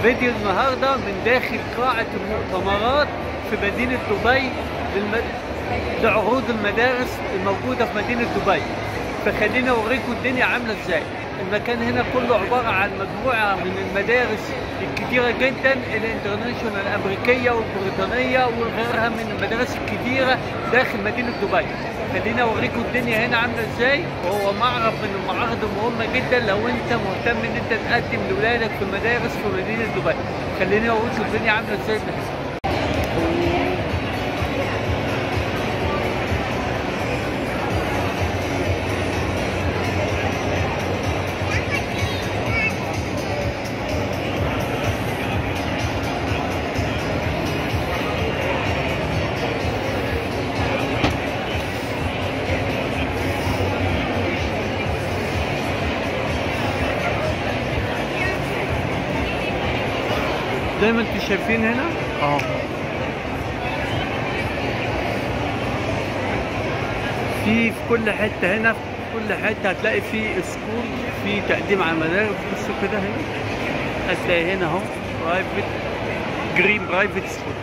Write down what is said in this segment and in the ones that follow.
فيديو النهارده من داخل قاعة المؤتمرات في مدينة دبي للم... لعروض المدارس الموجودة في مدينة دبي فخليني اوريكم الدنيا عاملة ازاي المكان هنا كله عبارة عن مجموعة من المدارس الكتيرة جدا الانترناشونال الامريكية والبريطانية وغيرها من المدارس الكتيرة داخل مدينة دبي خليني اوريكم الدنيا هنا عامله ازاي وهو معرض من المعارض المهمه جدا لو انت مهتم ان انت تقدم لاولادك في المدارس في مدينه دبي خليني اوريكم الدنيا عامله ازاي زي ما انتم شايفين هنا اه في في كل حته هنا في كل حته هتلاقي في سكول في تقديم على المدارس بصوا كده هنا هتلاقي هنا اهو برايفت جرين برايفت سكول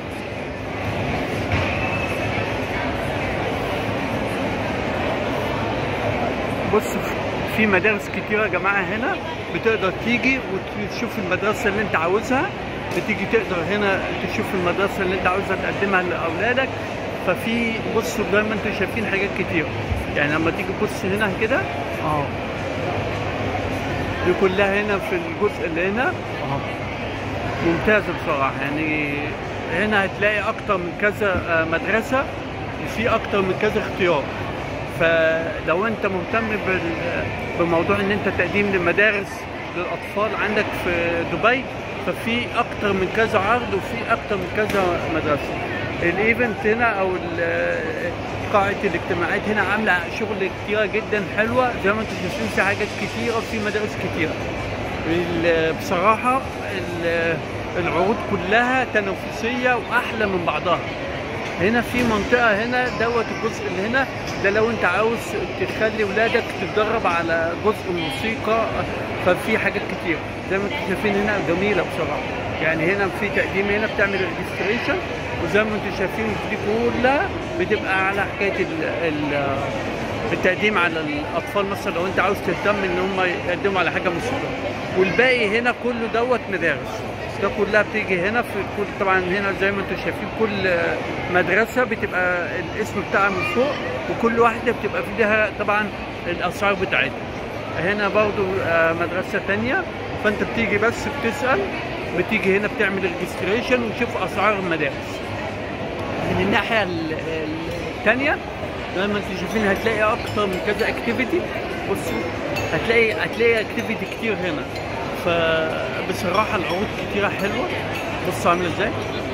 بص في مدارس كتيرة يا جماعة هنا بتقدر تيجي وتشوف المدرسة اللي انت عاوزها بتيجي تقدر هنا تشوف المدرسة اللي انت عاوزها تقدمها لأولادك ففي بصوا زي ما انتم شايفين حاجات كتير يعني لما تيجي تبص هنا كده اه دي كلها هنا في الجزء اللي هنا اه ممتازة بصراحة يعني هنا هتلاقي أكتر من كذا مدرسة وفي أكتر من كذا اختيار فلو انت مهتم بموضوع ان انت تقديم للمدارس للاطفال عندك في دبي ففي اكتر من كذا عرض وفي اكتر من كذا مدرسه الايفنت هنا او قاعه الاجتماعات هنا عامله شغل كتيره جدا حلوه زي ما انتم شايفين في حاجات كتيره وفي مدارس كتيره بصراحه العروض كلها تنافسيه واحلى من بعضها هنا في منطقة هنا دوت الجزء اللي هنا ده لو انت عاوز تخلي ولادك تتدرب على جزء الموسيقى ففي حاجات كتير زي ما انتم شايفين هنا جميلة بصراحة يعني هنا في تقديم هنا بتعمل ريجستريشن وزي ما انتم شايفين دي كلها بتبقى على حكاية ال ال التقديم على الاطفال مثلا لو انت عاوز تهتم ان هم يقدموا على حاجه موسيقى والباقي هنا كله دوت مدارس ده كلها بتيجي هنا في كل طبعا هنا زي ما انتم شايفين كل مدرسه بتبقى الاسم بتاعها من فوق وكل واحده بتبقى فيها طبعا الاسعار بتاعتها هنا برضو مدرسه تانية فانت بتيجي بس بتسال بتيجي هنا بتعمل ريجستريشن وتشوف اسعار المدارس من الناحيه الثانيه زي ما انتم شايفين هتلاقي اكتر من كذا اكتيفيتي بصوا هتلاقي هتلاقي اكتيفيتي كتير هنا فبصراحه العروض كتيره حلوه بص عامله ازاي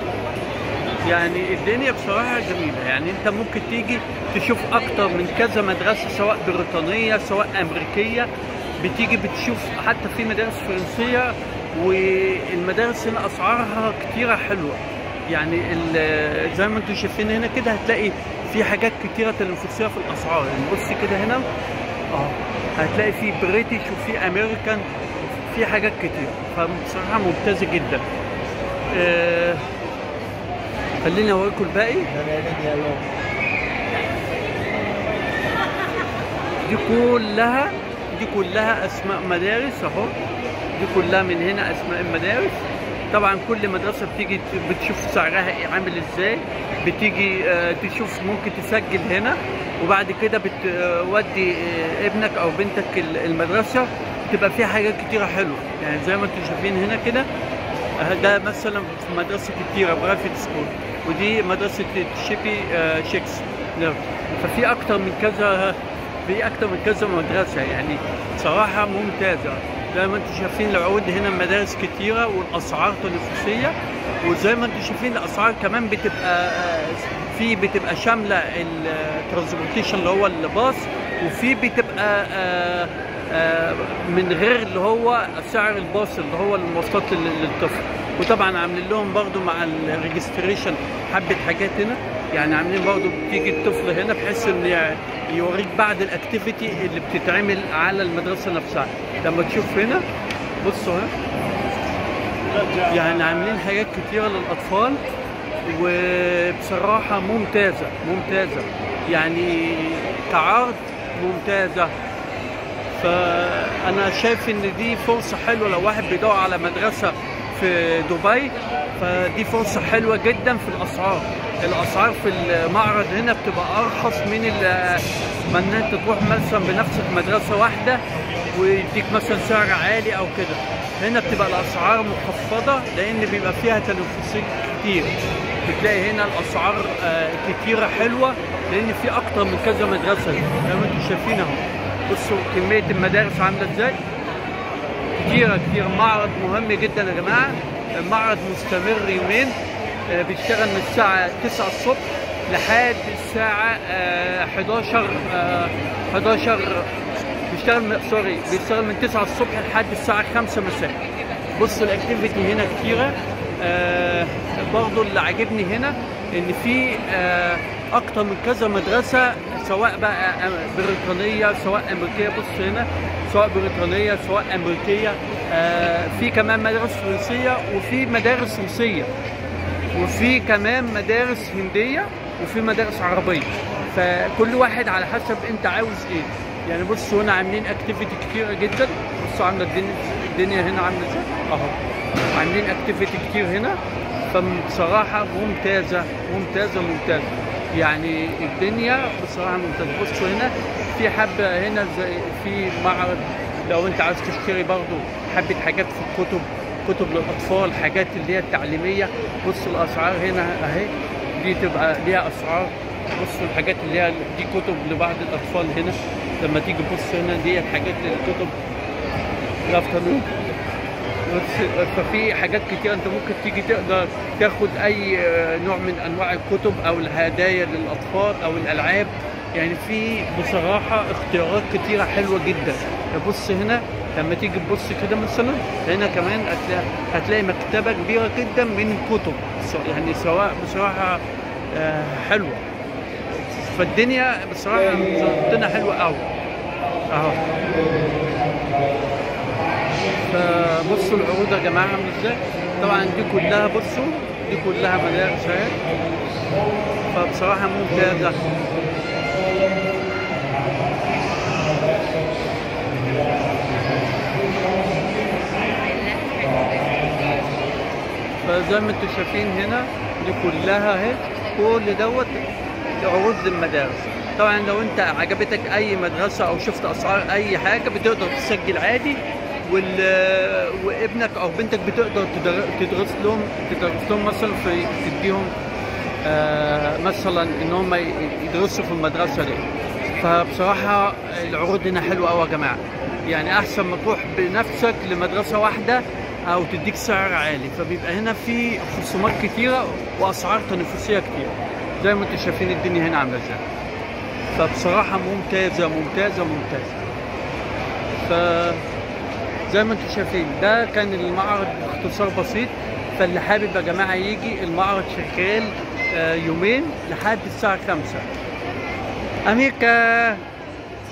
يعني الدنيا بصراحه جميله يعني انت ممكن تيجي تشوف اكتر من كذا مدرسه سواء بريطانيه سواء امريكيه بتيجي بتشوف حتى في مدارس فرنسيه والمدارس هنا اسعارها كتيره حلوه يعني زي ما انتم شايفين هنا كده هتلاقي في حاجات كتيره تنافسيه في الاسعار يعني بص كده هنا اه هتلاقي في بريتش وفي امريكان في حاجات كتير فبصراحه ممتازه جدا آه خليني اوريكم الباقي دي كلها دي كلها اسماء مدارس اهو دي كلها من هنا اسماء المدارس طبعا كل مدرسه بتيجي بتشوف سعرها عامل ازاي بتيجي آه تشوف ممكن تسجل هنا وبعد كده بتودي آه ابنك او بنتك المدرسه تبقى فيها حاجات كتيره حلوه يعني زي ما انتم شايفين هنا كده ده مثلا في مدرسه كتيره برايفت سكول ودي مدرسه شيبي آه شيكس ففي اكتر من كذا في اكتر من كذا مدرسه يعني صراحه ممتازه زي ما انتم شايفين العروض هنا مدارس كتيره والاسعار تنافسيه وزي ما انتم شايفين الاسعار كمان بتبقى في بتبقى شامله الترانسبورتيشن اللي هو الباص وفي بتبقى من غير اللي هو سعر الباص اللي هو المواصلات للطفل وطبعا عاملين لهم برضو مع الريجستريشن حبه حاجات هنا يعني عاملين برضو بتيجي الطفل هنا بحيث ان يوريك بعد الاكتيفيتي اللي بتتعمل على المدرسه نفسها لما تشوف هنا بصوا هنا يعني عاملين حاجات كتيرة للأطفال وبصراحة ممتازة ممتازة يعني كعرض ممتازة فأنا شايف إن دي فرصة حلوة لو واحد بيدور على مدرسة في دبي فدي فرصة حلوة جدا في الأسعار الأسعار في المعرض هنا بتبقى أرخص من ال- ما إن أنت تروح مثلا بنفسك مدرسة واحدة ويديك مثلا سعر عالي أو كده هنا بتبقى الأسعار مخفضة لأن بيبقى فيها تنافسية كتير بتلاقي هنا الأسعار آه، كتيرة حلوة لأن في أكتر من كذا مدرسة زي ما أنتم شايفين أهو بصوا كمية المدارس عاملة إزاي كتيرة كتير معرض مهم جدا يا جماعة المعرض مستمر يومين آه، بيشتغل من الساعة 9 الصبح لحد الساعة آه، 11 آه، 11 بيشتغل من سوري بيشتغل من 9 الصبح لحد الساعة 5 مساء بصوا الاكتيفيتي هنا كتيرة آه برضو اللي عاجبني هنا ان في آه اكتر من كذا مدرسة سواء بقى آه، بريطانية سواء امريكية بص هنا سواء بريطانية سواء امريكية آه في كمان مدارس فرنسية وفي مدارس روسية وفي كمان مدارس هندية وفي مدارس عربية فكل واحد على حسب انت عاوز ايه يعني بصوا هنا عاملين اكتيفيتي كتيرة جدا بصوا عاملة الدنيا الدنيا هنا عاملة ازاي اهو عاملين اكتيفيتي كتير هنا فبصراحة ممتازة ممتازة ممتازة يعني الدنيا بصراحة ممتازة بصوا هنا في حبة هنا زي في معرض لو انت عايز تشتري برضو حبة حاجات في الكتب كتب للاطفال حاجات اللي هي التعليميه بص الاسعار هنا اهي دي تبقى ليها اسعار بص الحاجات اللي هي دي كتب لبعض الاطفال هنا لما تيجي تبص هنا دي حاجات للكتب الافترنون بص- ففي حاجات كتير انت ممكن تيجي تقدر تاخد اي آه، نوع من انواع الكتب او الهدايا للاطفال او الالعاب يعني في بصراحه اختيارات كتيره حلوه جدا بص هنا لما تيجي تبص كده مثلا هنا كمان هتلاقي, هتلاقي مكتبه كبيره جدا من الكتب سو- يعني سواء بصراحه آه، حلوه فالدنيا بصراحه ظبطنا حلوه قوي اهو فبصوا العروض يا جماعه عامله ازاي طبعا دي كلها بصوا دي كلها مدارس اهي فبصراحه ممتازه فزي ما انتم شايفين هنا دي كلها اهي كل دوت عروض للمدارس طبعا لو انت عجبتك اي مدرسه او شفت اسعار اي حاجه بتقدر تسجل عادي وال... وابنك او بنتك بتقدر تدر- تدرس لهم تدرس لهم مثلا في تديهم آه مثلا ان هم ي- يدرسوا في المدرسه دي فبصراحه العروض هنا حلوه قوي يا جماعه يعني احسن ما تروح بنفسك لمدرسه واحده او تديك سعر عالي فبيبقى هنا في خصومات كتيره واسعار تنافسيه كتير زي ما انتم شايفين الدنيا هنا عامله ازاي فبصراحه ممتازه ممتازه ممتازه ف زي ما انتم شايفين ده كان المعرض باختصار بسيط فاللي حابب يا جماعه يجي المعرض شغال آه، يومين لحد الساعه 5 امريكا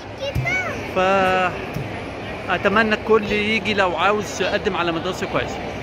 ف اتمنى الكل يجي لو عاوز يقدم على مدرسه كويسه